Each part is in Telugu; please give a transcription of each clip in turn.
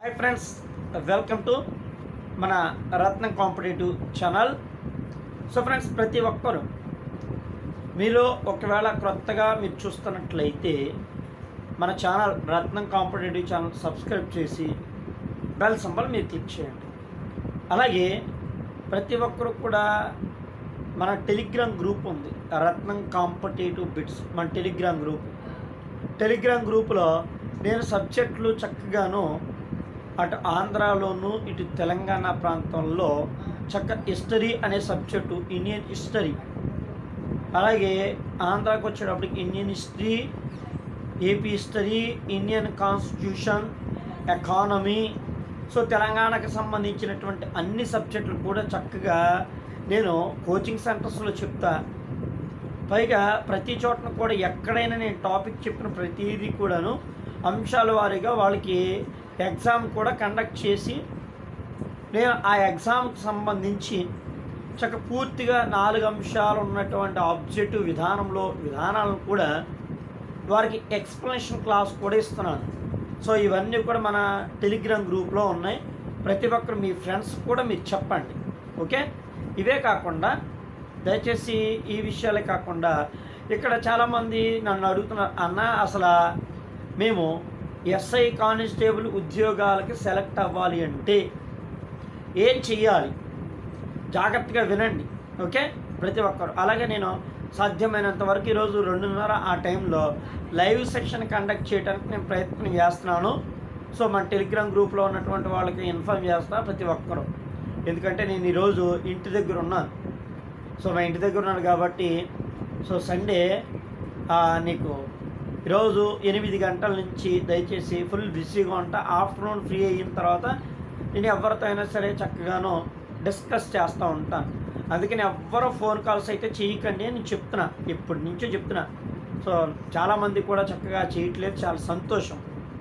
హాయ్ ఫ్రెండ్స్ వెల్కమ్ టు మన Ratnam competitive channel so friends ప్రతి ఒక్కరు మీరు ఒకవేళ క్రొత్తగా మీరు చూస్తున్నట్లయితే మన channel Ratnam competitive channel subscribe చేసి బెల్ సింబల్ మీరు క్లిక్ చేయండి అలాగే ప్రతి ఒక్కరు కూడా మన టెలిగ్రామ్ గ్రూప్ ఉంది రత్నం కాంపిటేటివ్ బిట్స్ మన టెలిగ్రామ్ గ్రూప్ టెలిగ్రామ్ గ్రూపులో నేను సబ్జెక్టులు చక్కగాను అటు ఆంధ్రాలోను ఇటు తెలంగాణ ప్రాంతంలో చక్క హిస్టరీ అనే సబ్జెక్టు ఇండియన్ హిస్టరీ అలాగే ఆంధ్రాకి వచ్చేటప్పటికి Indian history AP history Indian constitution economy so తెలంగాణకు సంబంధించినటువంటి అన్ని సబ్జెక్టులు కూడా చక్కగా నేను కోచింగ్ సెంటర్స్లో చెప్తా పైగా ప్రతి చోటన కూడా ఎక్కడైనా నేను టాపిక్ చెప్పిన ప్రతిదీ కూడాను అంశాల వారీగా వాళ్ళకి ఎగ్జామ్ కూడా కండక్ట్ చేసి నేను ఆ ఎగ్జామ్కి సంబంధించి చక్క పూర్తిగా నాలుగు అంశాలు ఉన్నటువంటి ఆబ్జెక్టివ్ విధానంలో విధానాలను కూడా వారికి ఎక్స్ప్లెనేషన్ క్లాస్ కూడా ఇస్తున్నాను సో ఇవన్నీ కూడా మన టెలిగ్రామ్ గ్రూప్లో ఉన్నాయి ప్రతి ఒక్కరు మీ ఫ్రెండ్స్ కూడా మీరు చెప్పండి ఓకే ఇవే కాకుండా దయచేసి ఈ విషయాలే కాకుండా ఇక్కడ చాలామంది నన్ను అడుగుతున్నారు అన్న అసలు మేము ఎస్ఐ కానిస్టేబుల్ ఉద్యోగాలకి సెలెక్ట్ అవ్వాలి అంటే ఏం చెయ్యాలి జాగ్రత్తగా వినండి ఓకే ప్రతి ఒక్కరు అలాగే నేను సాధ్యమైనంత వరకు ఈరోజు రెండున్నర ఆ టైంలో లైవ్ సెక్షన్ కండక్ట్ చేయడానికి నేను ప్రయత్నం చేస్తున్నాను సో మన టెలిగ్రామ్ గ్రూప్లో ఉన్నటువంటి వాళ్ళకి ఇన్ఫామ్ చేస్తా ప్రతి ఒక్కరు ఎందుకంటే నేను ఈరోజు ఇంటి దగ్గర ఉన్నాను సో మా ఇంటి దగ్గర ఉన్నాను కాబట్టి సో సండే ఆ, నీకు ఈరోజు ఎనిమిది గంటల నుంచి దయచేసి ఫుల్ బిజీగా ఉంటా ఆఫ్టర్నూన్ ఫ్రీ అయిన తర్వాత నేను ఎవరితో అయినా సరే చక్కగాను డిస్కస్ చేస్తూ ఉంటాను అందుకని ఎవ్వరు ఫోన్ కాల్స్ అయితే చేయకండి అని చెప్తున్నా ఇప్పటి నుంచో చెప్తున్నా సో చాలామంది కూడా చక్కగా చేయట్లేదు చాలా సంతోషం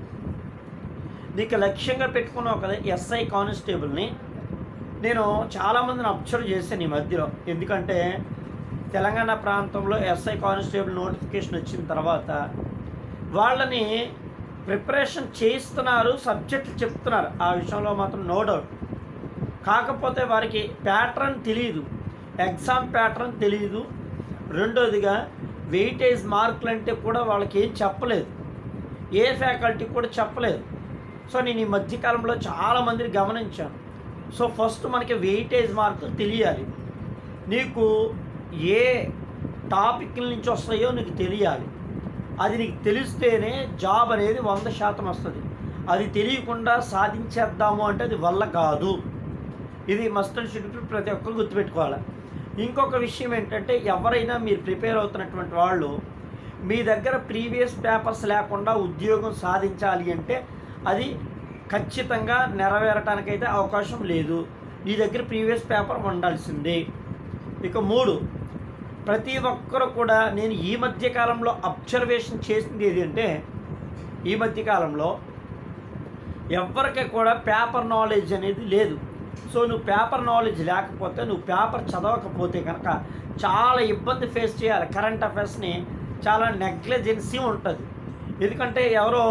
నీకు లక్ష్యంగా పెట్టుకున్నావు కదా ఎస్ఐ కానిస్టేబుల్ని నేను చాలామందిని అబ్జర్వ్ చేశాను ఈ మధ్యలో ఎందుకంటే తెలంగాణ ప్రాంతంలో ఎస్ఐ కానిస్టేబుల్ నోటిఫికేషన్ వచ్చిన తర్వాత వాళ్ళని ప్రిపరేషన్ చేస్తున్నారు సబ్జెక్టులు చెప్తున్నారు ఆ విషయంలో మాత్రం నో డౌట్ కాకపోతే వారికి ప్యాటర్న్ తెలియదు ఎగ్జామ్ ప్యాటర్న్ తెలియదు రెండోదిగా వెయిటేజ్ మార్కులు అంటే కూడా వాళ్ళకి ఏం చెప్పలేదు ఏ ఫ్యాకల్టీ కూడా చెప్పలేదు సో నేను ఈ మధ్యకాలంలో చాలామందిని గమనించాను సో ఫస్ట్ మనకి వెయిటేజ్ మార్కులు తెలియాలి నీకు ఏ టాపిక్ల నుంచి వస్తాయో నీకు తెలియాలి అది నీకు తెలిస్తేనే జాబ్ అనేది వంద శాతం వస్తుంది అది తెలియకుండా సాధించేద్దాము అంటే అది వల్ల కాదు ఇది మస్ట్ అండ్ షుడ్ ప్రతి ఒక్కరు గుర్తుపెట్టుకోవాలి ఇంకొక విషయం ఏంటంటే ఎవరైనా మీరు ప్రిపేర్ అవుతున్నటువంటి వాళ్ళు మీ దగ్గర ప్రీవియస్ పేపర్స్ లేకుండా ఉద్యోగం సాధించాలి అంటే అది ఖచ్చితంగా నెరవేరటానికైతే అవకాశం లేదు నీ దగ్గర ప్రీవియస్ పేపర్ ఉండాల్సిందే ఇక మూడు ప్రతి ఒక్కరు కూడా నేను ఈ మధ్య కాలంలో అబ్జర్వేషన్ చేసింది ఏది అంటే ఈ మధ్య కాలంలో ఎవరికి కూడా పేపర్ నాలెడ్జ్ అనేది లేదు సో నువ్వు పేపర్ నాలెడ్జ్ లేకపోతే నువ్వు పేపర్ చదవకపోతే కనుక చాలా ఇబ్బంది ఫేస్ చేయాలి కరెంట్ అఫైర్స్ని చాలా నెగ్లిజెన్సీ ఉంటుంది ఎందుకంటే ఎవరో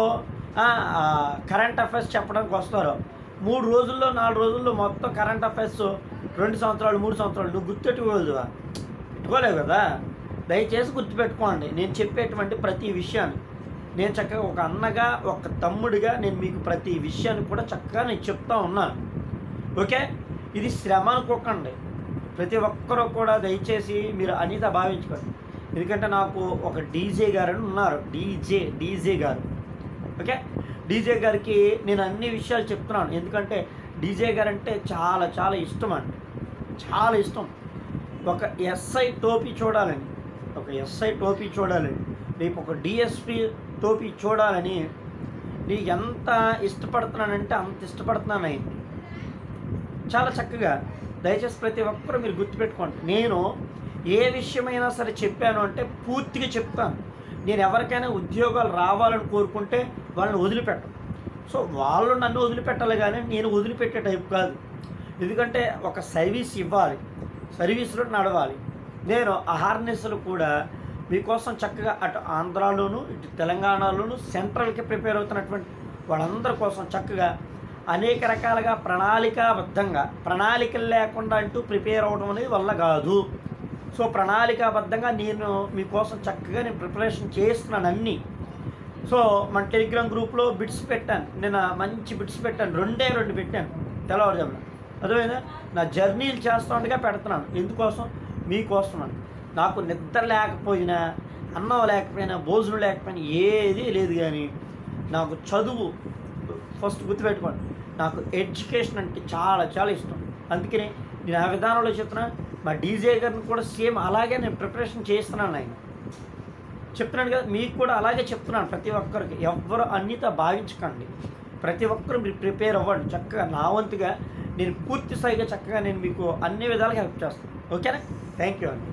కరెంట్ అఫైర్స్ చెప్పడానికి వస్తారు మూడు రోజుల్లో నాలుగు రోజుల్లో మొత్తం కరెంట్ అఫైర్స్ రెండు సంవత్సరాలు మూడు సంవత్సరాలు నువ్వు గుర్తెట్టుకోలేదువా పెట్టుకోలేవు కదా దయచేసి గుర్తుపెట్టుకోండి నేను చెప్పేటువంటి ప్రతి విషయాన్ని నేను చక్కగా ఒక అన్నగా ఒక తమ్ముడిగా నేను మీకు ప్రతి విషయాన్ని కూడా చక్కగా నేను చెప్తా ఉన్నాను ఓకే ఇది శ్రమ అనుకోకండి ప్రతి ఒక్కరూ కూడా దయచేసి మీరు అనిత భావించుకోండి ఎందుకంటే నాకు ఒక డీజే గారు అని ఉన్నారు డీజే డీజే గారు ఓకే డీజే గారికి నేను అన్ని విషయాలు చెప్తున్నాను ఎందుకంటే డీజే గారు అంటే చాలా చాలా ఇష్టం అండి చాలా ఇష్టం ఒక ఎస్ఐ టోపీ చూడాలని ఒక ఎస్ఐ టోపీ చూడాలని రేపు ఒక డిఎస్పి టోపీ చూడాలని నీకు ఎంత ఇష్టపడుతున్నానంటే అంత ఇష్టపడుతున్నాను ఆయన చాలా చక్కగా దయచేసి ప్రతి ఒక్కరూ మీరు గుర్తుపెట్టుకోండి నేను ఏ విషయమైనా సరే చెప్పాను అంటే పూర్తిగా చెప్తాను నేను ఎవరికైనా ఉద్యోగాలు రావాలని కోరుకుంటే వాళ్ళని వదిలిపెట్టను సో వాళ్ళు నన్ను వదిలిపెట్టాలి కానీ నేను వదిలిపెట్టే టైప్ కాదు ఎందుకంటే ఒక సర్వీస్ ఇవ్వాలి సర్వీస్లో నడవాలి నేను అహార్నెస్లు కూడా మీకోసం చక్కగా అటు ఆంధ్రాలోను ఇటు తెలంగాణలోను సెంట్రల్కి ప్రిపేర్ అవుతున్నటువంటి వాళ్ళందరి కోసం చక్కగా అనేక రకాలుగా ప్రణాళికాబద్ధంగా ప్రణాళికలు లేకుండా అంటూ ప్రిపేర్ అవ్వడం అనేది వల్ల కాదు సో ప్రణాళికాబద్ధంగా నేను మీకోసం చక్కగా నేను ప్రిపరేషన్ చేస్తున్నాను అన్నీ సో మన టెలిగ్రామ్ గ్రూప్లో బిట్స్ పెట్టాను నేను మంచి బిట్స్ పెట్టాను రెండే రెండు పెట్టాను తెల్లవారుజామున అర్థమైందా నా జర్నీలు చేస్తూ ఉండగా పెడుతున్నాను ఎందుకోసం మీకోసం నాకు నిద్ర లేకపోయినా అన్నం లేకపోయినా భోజనం లేకపోయినా ఏదీ లేదు కానీ నాకు చదువు ఫస్ట్ గుర్తుపెట్టుకోండి నాకు ఎడ్యుకేషన్ అంటే చాలా చాలా ఇష్టం అందుకనే నేను ఆ విధానంలో చెప్తున్నా మా డీజే గారిని కూడా సేమ్ అలాగే నేను ప్రిపరేషన్ చేస్తున్నాను ఆయన చెప్తున్నాను కదా మీకు కూడా అలాగే చెప్తున్నాను ప్రతి ఒక్కరికి ఎవ్వరు అన్నిత భావించకండి ప్రతి ఒక్కరు మీరు ప్రిపేర్ అవ్వండి చక్కగా నా వంతుగా నేను పూర్తి స్థాయిగా చక్కగా నేను మీకు అన్ని విధాలుగా హెల్ప్ చేస్తాను ఓకేనా థ్యాంక్ యూ అండి